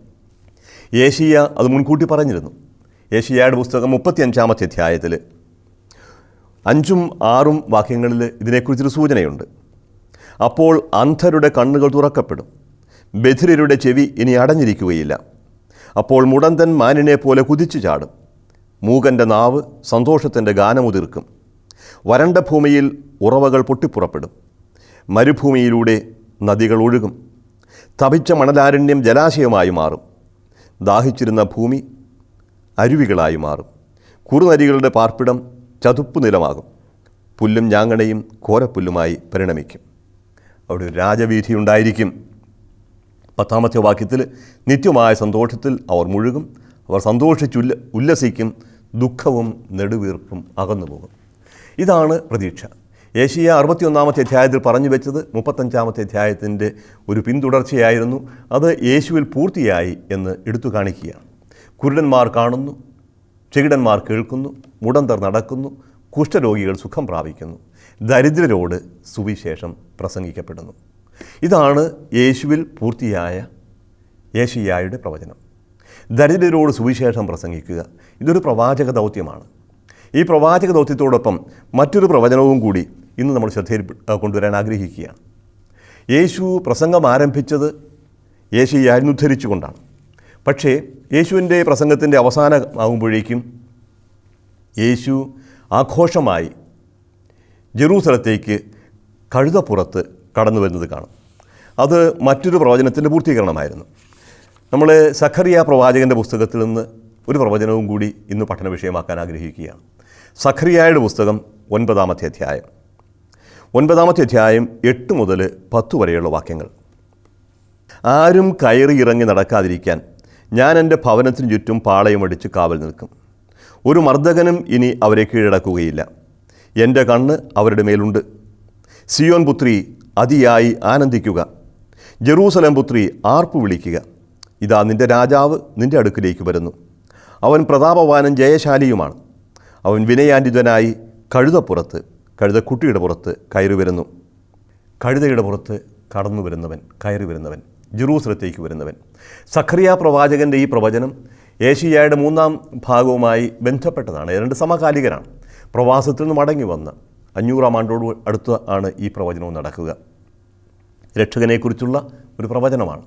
ഏഷ്യ അത് മുൻകൂട്ടി പറഞ്ഞിരുന്നു ഏഷ്യയുടെ പുസ്തകം മുപ്പത്തിയഞ്ചാമത്തെ അധ്യായത്തിൽ അഞ്ചും ആറും വാക്യങ്ങളിൽ ഇതിനെക്കുറിച്ചൊരു സൂചനയുണ്ട് അപ്പോൾ അന്ധരുടെ കണ്ണുകൾ തുറക്കപ്പെടും ബധിരരുടെ ചെവി ഇനി അടഞ്ഞിരിക്കുകയില്ല അപ്പോൾ മുടന്തൻ മാനിനെ പോലെ കുതിച്ചു ചാടും മൂകൻ്റെ നാവ് സന്തോഷത്തിൻ്റെ ഗാനമുതിർക്കും വരണ്ട ഭൂമിയിൽ ഉറവകൾ പൊട്ടിപ്പുറപ്പെടും മരുഭൂമിയിലൂടെ നദികൾ ഒഴുകും തപിച്ച മണലാരണ്യം ജലാശയമായി മാറും ദാഹിച്ചിരുന്ന ഭൂമി അരുവികളായി മാറും കുറുനരികളുടെ പാർപ്പിടം ചതുപ്പ് നിലമാകും പുല്ലും ഞാങ്ങണയും കോരപ്പുല്ലുമായി പരിണമിക്കും അവിടെ ഒരു രാജവീഥി ഉണ്ടായിരിക്കും പത്താമത്തെ വാക്യത്തിൽ നിത്യമായ സന്തോഷത്തിൽ അവർ മുഴുകും അവർ സന്തോഷിച്ചുല്ല ഉല്ലസിക്കും ദുഃഖവും നെടുവീർപ്പും അകന്നു പോകും ഇതാണ് പ്രതീക്ഷ ഏഷ്യ അറുപത്തിയൊന്നാമത്തെ അധ്യായത്തിൽ പറഞ്ഞു വെച്ചത് മുപ്പത്തഞ്ചാമത്തെ അധ്യായത്തിൻ്റെ ഒരു പിന്തുടർച്ചയായിരുന്നു അത് യേശുവിൽ പൂർത്തിയായി എന്ന് എടുത്തു കാണിക്കുകയാണ് കുരുടന്മാർ കാണുന്നു ചെകിടന്മാർ കേൾക്കുന്നു മുടന്തർ നടക്കുന്നു കുഷ്ഠരോഗികൾ സുഖം പ്രാപിക്കുന്നു ദരിദ്രരോട് സുവിശേഷം പ്രസംഗിക്കപ്പെടുന്നു ഇതാണ് യേശുവിൽ പൂർത്തിയായ ഏഷ്യായുടെ പ്രവചനം ദരിദ്രരോട് സുവിശേഷം പ്രസംഗിക്കുക ഇതൊരു പ്രവാചക ദൗത്യമാണ് ഈ പ്രവാചക ദൗത്യത്തോടൊപ്പം മറ്റൊരു പ്രവചനവും കൂടി ഇന്ന് നമ്മൾ ശ്രദ്ധയിൽ ആ, കൊണ്ടുവരാൻ ആഗ്രഹിക്കുകയാണ് യേശു പ്രസംഗം ആരംഭിച്ചത് യേശയ്യായിരുന്നു ഉദ്ധരിച്ചുകൊണ്ടാണ് പക്ഷേ യേശുവിൻ്റെ പ്രസംഗത്തിൻ്റെ അവസാനമാകുമ്പോഴേക്കും യേശു ആഘോഷമായി ജെറൂസലത്തേക്ക് കഴുതപ്പുറത്ത് കടന്നു വരുന്നത് കാണും അത് മറ്റൊരു പ്രവചനത്തിൻ്റെ പൂർത്തീകരണമായിരുന്നു നമ്മൾ സഖറിയ പ്രവാചകൻ്റെ പുസ്തകത്തിൽ നിന്ന് ഒരു പ്രവചനവും കൂടി ഇന്ന് പഠന വിഷയമാക്കാൻ ആഗ്രഹിക്കുകയാണ് സഖറിയായുടെ പുസ്തകം ഒൻപതാമത്തെ അധ്യായം ഒൻപതാമത്തെ അധ്യായം എട്ട് മുതൽ പത്ത് വരെയുള്ള വാക്യങ്ങൾ ആരും കയറി ഇറങ്ങി നടക്കാതിരിക്കാൻ ഞാൻ എൻ്റെ ഭവനത്തിന് ചുറ്റും പാളയമടിച്ച് കാവൽ നിൽക്കും ഒരു മർദ്ദകനും ഇനി അവരെ കീഴടക്കുകയില്ല എൻ്റെ കണ്ണ് അവരുടെ മേലുണ്ട് സിയോൻ പുത്രി അതിയായി ആനന്ദിക്കുക ജെറൂസലം പുത്രി ആർപ്പ് വിളിക്കുക ഇതാ നിൻ്റെ രാജാവ് നിൻ്റെ അടുക്കിലേക്ക് വരുന്നു അവൻ പ്രതാപവാനും ജയശാലിയുമാണ് അവൻ വിനയാന്വിതനായി കഴുതപ്പുറത്ത് കഴുതക്കുട്ടിയുടെ പുറത്ത് കയറി വരുന്നു കഴുതയുടെ പുറത്ത് കടന്നു വരുന്നവൻ കയറി വരുന്നവൻ ജെറൂസലത്തേക്ക് വരുന്നവൻ സഖറിയ പ്രവാചകൻ്റെ ഈ പ്രവചനം ഏഷ്യയുടെ മൂന്നാം ഭാഗവുമായി ബന്ധപ്പെട്ടതാണ് രണ്ട് സമകാലികരാണ് പ്രവാസത്തിൽ നിന്ന് മടങ്ങി വന്ന് അഞ്ഞൂറാം ആണ്ടോട് അടുത്ത് ആണ് ഈ പ്രവചനവും നടക്കുക രക്ഷകനെക്കുറിച്ചുള്ള ഒരു പ്രവചനമാണ്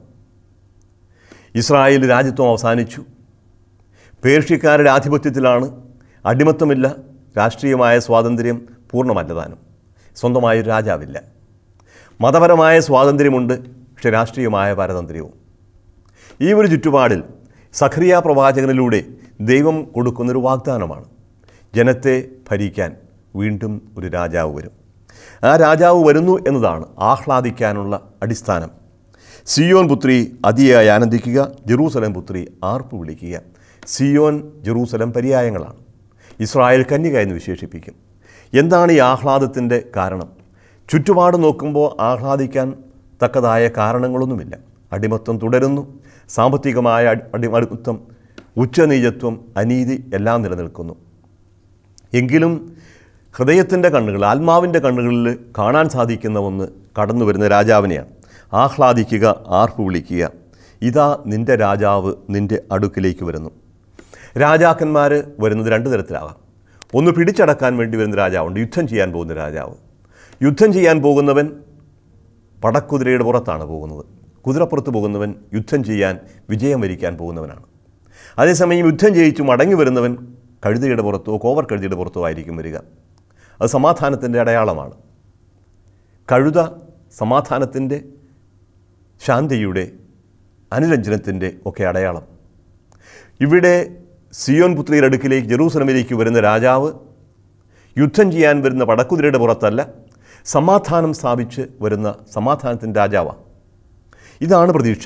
ഇസ്രായേൽ രാജ്യത്വം അവസാനിച്ചു പേർഷ്യക്കാരുടെ ആധിപത്യത്തിലാണ് അടിമത്തമില്ല രാഷ്ട്രീയമായ സ്വാതന്ത്ര്യം പൂർണ്ണമല്ല താനും സ്വന്തമായൊരു രാജാവില്ല മതപരമായ സ്വാതന്ത്ര്യമുണ്ട് പക്ഷെ രാഷ്ട്രീയമായ പാരതന്ത്ര്യവും ഈ ഒരു ചുറ്റുപാടിൽ സഖറിയ പ്രവാചകനിലൂടെ ദൈവം കൊടുക്കുന്നൊരു വാഗ്ദാനമാണ് ജനത്തെ ഭരിക്കാൻ വീണ്ടും ഒരു രാജാവ് വരും ആ രാജാവ് വരുന്നു എന്നതാണ് ആഹ്ലാദിക്കാനുള്ള അടിസ്ഥാനം സിയോൻ പുത്രി അതിയായി ആനന്ദിക്കുക ജെറൂസലം പുത്രി ആർപ്പ് വിളിക്കുക സിയോൻ ജെറൂസലം പര്യായങ്ങളാണ് ഇസ്രായേൽ കന്യക എന്ന് വിശേഷിപ്പിക്കും എന്താണ് ഈ ആഹ്ലാദത്തിൻ്റെ കാരണം ചുറ്റുപാട് നോക്കുമ്പോൾ ആഹ്ലാദിക്കാൻ തക്കതായ കാരണങ്ങളൊന്നുമില്ല അടിമത്വം തുടരുന്നു സാമ്പത്തികമായ അടി- അടിമത്വം ഉച്ചനീചത്വം അനീതി എല്ലാം നിലനിൽക്കുന്നു എങ്കിലും ഹൃദയത്തിൻ്റെ കണ്ണുകൾ ആത്മാവിൻ്റെ കണ്ണുകളിൽ കാണാൻ സാധിക്കുന്ന ഒന്ന് കടന്നു വരുന്ന രാജാവിനെയാണ് ആഹ്ലാദിക്കുക ആർപ്പ് വിളിക്കുക ഇതാ നിൻ്റെ രാജാവ് നിൻ്റെ അടുക്കിലേക്ക് വരുന്നു രാജാക്കന്മാർ വരുന്നത് രണ്ട് തരത്തിലാകാം ഒന്ന് പിടിച്ചടക്കാൻ വേണ്ടി വരുന്ന രാജാവുണ്ട് യുദ്ധം ചെയ്യാൻ പോകുന്ന രാജാവ് യുദ്ധം ചെയ്യാൻ പോകുന്നവൻ പടക്കുതിരയുടെ പുറത്താണ് പോകുന്നത് കുതിരപ്പുറത്ത് പോകുന്നവൻ യുദ്ധം ചെയ്യാൻ വിജയം വരിക്കാൻ പോകുന്നവനാണ് അതേസമയം യുദ്ധം ജയിച്ചു മടങ്ങി വരുന്നവൻ കഴുതയുടെ പുറത്തോ കോവർ കഴുതയുടെ പുറത്തോ ആയിരിക്കും വരിക അത് സമാധാനത്തിൻ്റെ അടയാളമാണ് കഴുത സമാധാനത്തിൻ്റെ ശാന്തിയുടെ അനുരഞ്ജനത്തിൻ്റെ ഒക്കെ അടയാളം ഇവിടെ സിയോൻ പുത്രിയുടെ അടുക്കിലേക്ക് ജെറൂസലമിലേക്ക് വരുന്ന രാജാവ് യുദ്ധം ചെയ്യാൻ വരുന്ന പടക്കുതിരയുടെ പുറത്തല്ല സമാധാനം സ്ഥാപിച്ച് വരുന്ന സമാധാനത്തിൻ്റെ രാജാവാണ് ഇതാണ് പ്രതീക്ഷ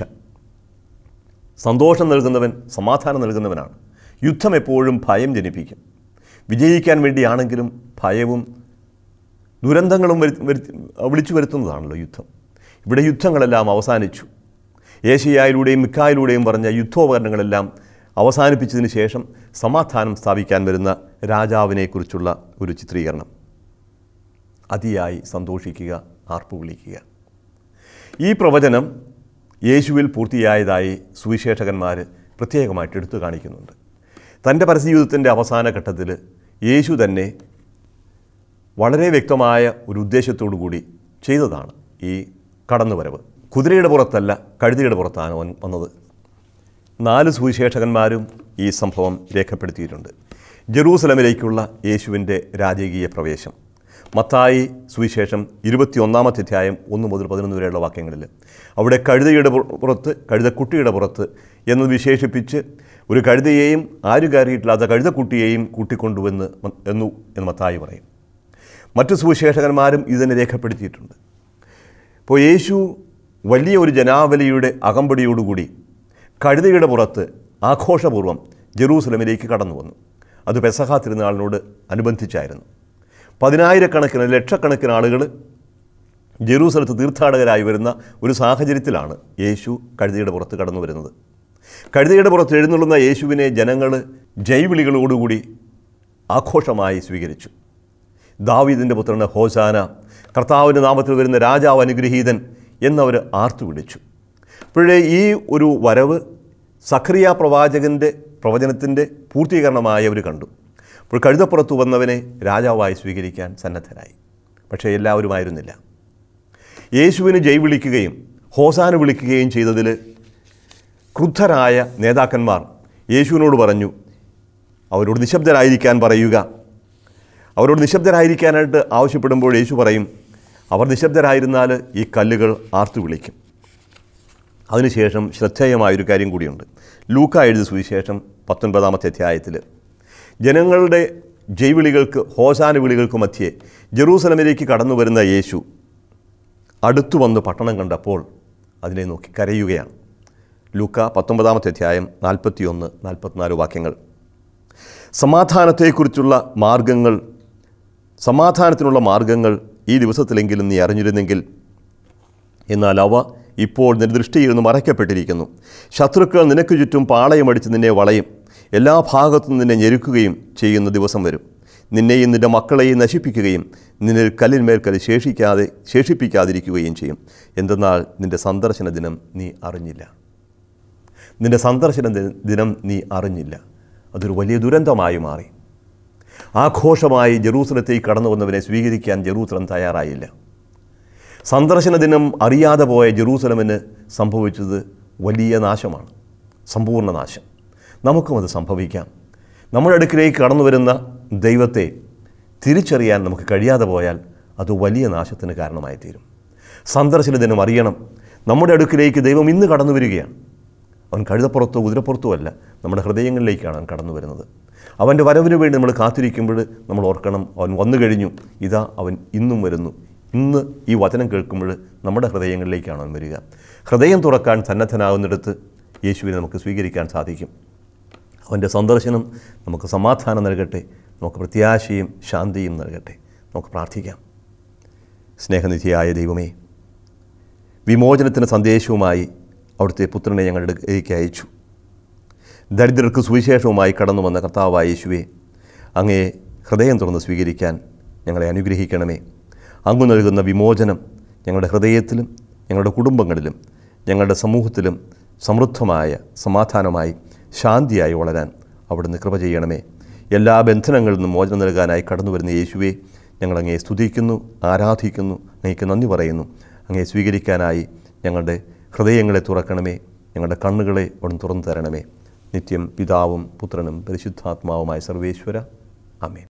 സന്തോഷം നൽകുന്നവൻ സമാധാനം നൽകുന്നവനാണ് യുദ്ധം എപ്പോഴും ഭയം ജനിപ്പിക്കും വിജയിക്കാൻ വേണ്ടിയാണെങ്കിലും ഭയവും ദുരന്തങ്ങളും വരുത്തി വരുത്തി വിളിച്ചു വരുത്തുന്നതാണല്ലോ യുദ്ധം ഇവിടെ യുദ്ധങ്ങളെല്ലാം അവസാനിച്ചു ഏഷ്യയിലൂടെയും മിക്കായിലൂടെയും പറഞ്ഞ യുദ്ധോപകരണങ്ങളെല്ലാം അവസാനിപ്പിച്ചതിന് ശേഷം സമാധാനം സ്ഥാപിക്കാൻ വരുന്ന രാജാവിനെക്കുറിച്ചുള്ള ഒരു ചിത്രീകരണം അതിയായി സന്തോഷിക്കുക ആർപ്പ് വിളിക്കുക ഈ പ്രവചനം യേശുവിൽ പൂർത്തിയായതായി സുവിശേഷകന്മാർ പ്രത്യേകമായിട്ട് എടുത്തു കാണിക്കുന്നുണ്ട് തൻ്റെ പരസ്യജീവിതത്തിൻ്റെ അവസാന ഘട്ടത്തിൽ യേശു തന്നെ വളരെ വ്യക്തമായ ഒരു ഉദ്ദേശത്തോടു കൂടി ചെയ്തതാണ് ഈ കടന്നുവരവ് കുതിരയുടെ പുറത്തല്ല കഴുതയുടെ പുറത്താണ് അവൻ വന്നത് നാല് സുവിശേഷകന്മാരും ഈ സംഭവം രേഖപ്പെടുത്തിയിട്ടുണ്ട് ജെറൂസലമിലേക്കുള്ള യേശുവിൻ്റെ രാജകീയ പ്രവേശം മത്തായി സുവിശേഷം ഇരുപത്തിയൊന്നാമത്തെ അധ്യായം ഒന്ന് മുതൽ പതിനൊന്ന് വരെയുള്ള വാക്യങ്ങളിൽ അവിടെ കഴുതയുടെ പുറ- പുറത്ത് കഴുതക്കുട്ടിയുടെ പുറത്ത് എന്ന് വിശേഷിപ്പിച്ച് ഒരു കഴുതയെയും ആരും കയറിയിട്ടില്ലാത്ത കഴുതക്കുട്ടിയെയും കൂട്ടിക്കൊണ്ടുവന്ന് മ- എന്നു എന്ന് മത്തായി പറയും മറ്റു സുവിശേഷകന്മാരും ഇതിനെ രേഖപ്പെടുത്തിയിട്ടുണ്ട് ഇപ്പോൾ യേശു വലിയ ഒരു ജനാവലിയുടെ അകമ്പടിയോടുകൂടി കഴുതയുടെ പുറത്ത് ആഘോഷപൂർവ്വം ജെറൂസലമിലേക്ക് കടന്നു വന്നു അത് പെസഹ തിരുനാളിനോട് അനുബന്ധിച്ചായിരുന്നു പതിനായിരക്കണക്കിന് ലക്ഷക്കണക്കിന് ആളുകൾ ജെറൂസലത്ത് തീർത്ഥാടകരായി വരുന്ന ഒരു സാഹചര്യത്തിലാണ് യേശു കഴുതയുടെ പുറത്ത് കടന്നു വരുന്നത് കഴുതയുടെ പുറത്ത് എഴുന്നള്ളുന്ന യേശുവിനെ ജനങ്ങൾ ജൈവിളികളോടുകൂടി ആഘോഷമായി സ്വീകരിച്ചു ദാവീദിൻ്റെ പുത്രന് ഹോസാന കർത്താവിൻ്റെ നാമത്തിൽ വരുന്ന രാജാവ് അനുഗ്രഹീതൻ എന്നവർ ആർത്തു വിളിച്ചു അപ്പോഴേ ഈ ഒരു വരവ് സഖറിയ പ്രവാചകൻ്റെ പ്രവചനത്തിൻ്റെ പൂർത്തീകരണമായി അവർ കണ്ടു അപ്പോൾ കഴുതപ്പുറത്ത് വന്നവനെ രാജാവായി സ്വീകരിക്കാൻ സന്നദ്ധരായി പക്ഷേ എല്ലാവരുമായിരുന്നില്ല യേശുവിന് ജയ് വിളിക്കുകയും ഹോസാന വിളിക്കുകയും ചെയ്തതിൽ ക്രുദ്ധരായ നേതാക്കന്മാർ യേശുവിനോട് പറഞ്ഞു അവരോട് നിശബ്ദരായിരിക്കാൻ പറയുക അവരോട് നിശബ്ദരായിരിക്കാനായിട്ട് ആവശ്യപ്പെടുമ്പോൾ യേശു പറയും അവർ നിശബ്ദരായിരുന്നാൽ ഈ കല്ലുകൾ ആർത്തു വിളിക്കും അതിനുശേഷം ശ്രദ്ധേയമായൊരു കാര്യം കൂടിയുണ്ട് ലൂക്ക എഴുതിയ സുവിശേഷം പത്തൊൻപതാമത്തെ അധ്യായത്തിൽ ജനങ്ങളുടെ ജൈവിളികൾക്ക് ഹോസാന വിളികൾക്ക് മധ്യേ ജെറൂസലമിലേക്ക് കടന്നു വരുന്ന യേശു അടുത്തു വന്ന് പട്ടണം കണ്ടപ്പോൾ അതിനെ നോക്കി കരയുകയാണ് ലൂക്ക പത്തൊമ്പതാമത്തെ അധ്യായം നാൽപ്പത്തിയൊന്ന് നാൽപ്പത്തിനാല് വാക്യങ്ങൾ സമാധാനത്തെക്കുറിച്ചുള്ള മാർഗങ്ങൾ സമാധാനത്തിനുള്ള മാർഗങ്ങൾ ഈ ദിവസത്തിലെങ്കിലും നീ അറിഞ്ഞിരുന്നെങ്കിൽ എന്നാൽ അവ ഇപ്പോൾ നിന്റെ ദൃഷ്ടിയിൽ നിന്ന് മറയ്ക്കപ്പെട്ടിരിക്കുന്നു ശത്രുക്കൾ നിനക്ക് ചുറ്റും പാളയമടിച്ച് നിന്നെ വളയും എല്ലാ ഭാഗത്തു നിന്നും നിന്നെ ഞെരുക്കുകയും ചെയ്യുന്ന ദിവസം വരും നിന്നെയും നിന്റെ മക്കളെയും നശിപ്പിക്കുകയും നിന്നെ കല്ലിന്മേൽ കല്ല് ശേഷിക്കാതെ ശേഷിപ്പിക്കാതിരിക്കുകയും ചെയ്യും എന്തെന്നാൽ നിന്റെ സന്ദർശന ദിനം നീ അറിഞ്ഞില്ല നിന്റെ സന്ദർശന ദി- ദിനം നീ അറിഞ്ഞില്ല അതൊരു വലിയ ദുരന്തമായി മാറി ആഘോഷമായി ജെറൂസലത്തേക്ക് കടന്നു വന്നവനെ സ്വീകരിക്കാൻ ജെറൂസലം തയ്യാറായില്ല സന്ദർശന ദിനം അറിയാതെ പോയ ജെറൂസലമിന് സംഭവിച്ചത് വലിയ നാശമാണ് സമ്പൂർണ്ണ നാശം നമുക്കും അത് സംഭവിക്കാം നമ്മുടെ അടുക്കിലേക്ക് കടന്നു വരുന്ന ദൈവത്തെ തിരിച്ചറിയാൻ നമുക്ക് കഴിയാതെ പോയാൽ അത് വലിയ നാശത്തിന് കാരണമായി തീരും സന്ദർശന ദിനം അറിയണം നമ്മുടെ അടുക്കിലേക്ക് ദൈവം ഇന്ന് കടന്നു വരികയാണ് അവൻ കഴുതപ്പുറത്തോ കുതിരപ്പുറത്തോ അല്ല നമ്മുടെ ഹൃദയങ്ങളിലേക്കാണ് അവൻ കടന്നു വരുന്നത് അവൻ്റെ വരവിന് വേണ്ടി നമ്മൾ കാത്തിരിക്കുമ്പോൾ നമ്മൾ ഓർക്കണം അവൻ വന്നു കഴിഞ്ഞു ഇതാ അവൻ ഇന്നും വരുന്നു ഇന്ന് ഈ വചനം കേൾക്കുമ്പോൾ നമ്മുടെ ഹൃദയങ്ങളിലേക്കാണ് അവൻ വരിക ഹൃദയം തുറക്കാൻ സന്നദ്ധനാകുന്നിടത്ത് യേശുവിനെ നമുക്ക് സ്വീകരിക്കാൻ സാധിക്കും അവൻ്റെ സന്ദർശനം നമുക്ക് സമാധാനം നൽകട്ടെ നമുക്ക് പ്രത്യാശയും ശാന്തിയും നൽകട്ടെ നമുക്ക് പ്രാർത്ഥിക്കാം സ്നേഹനിധിയായ ദൈവമേ വിമോചനത്തിന് സന്ദേശവുമായി അവിടുത്തെ പുത്രനെ ഞങ്ങളുടെ അടുക്കലേക്ക് അയച്ചു ദരിദ്രർക്ക് സുവിശേഷവുമായി കടന്നു വന്ന കർത്താവായ യേശുവെ അങ്ങേ ഹൃദയം തുറന്ന് സ്വീകരിക്കാൻ ഞങ്ങളെ അനുഗ്രഹിക്കണമേ അങ്ങ് നൽകുന്ന വിമോചനം ഞങ്ങളുടെ ഹൃദയത്തിലും ഞങ്ങളുടെ കുടുംബങ്ങളിലും ഞങ്ങളുടെ സമൂഹത്തിലും സമൃദ്ധമായ സമാധാനമായി ശാന്തിയായി വളരാൻ അവിടുന്ന് കൃപ ചെയ്യണമേ എല്ലാ ബന്ധനങ്ങളിൽ നിന്നും മോചനം നൽകാനായി കടന്നു വരുന്ന യേശുവെ ഞങ്ങൾ അങ്ങയെ സ്തുതിക്കുന്നു ആരാധിക്കുന്നു അങ്ങേക്ക് നന്ദി പറയുന്നു അങ്ങയെ സ്വീകരിക്കാനായി ഞങ്ങളുടെ ഹൃദയങ്ങളെ തുറക്കണമേ ഞങ്ങളുടെ കണ്ണുകളെ അവിടുന്ന് തുറന്നു തരണമേ നിത്യം പിതാവും പുത്രനും പരിശുദ്ധാത്മാവുമായ സർവേശ്വര അമേൻ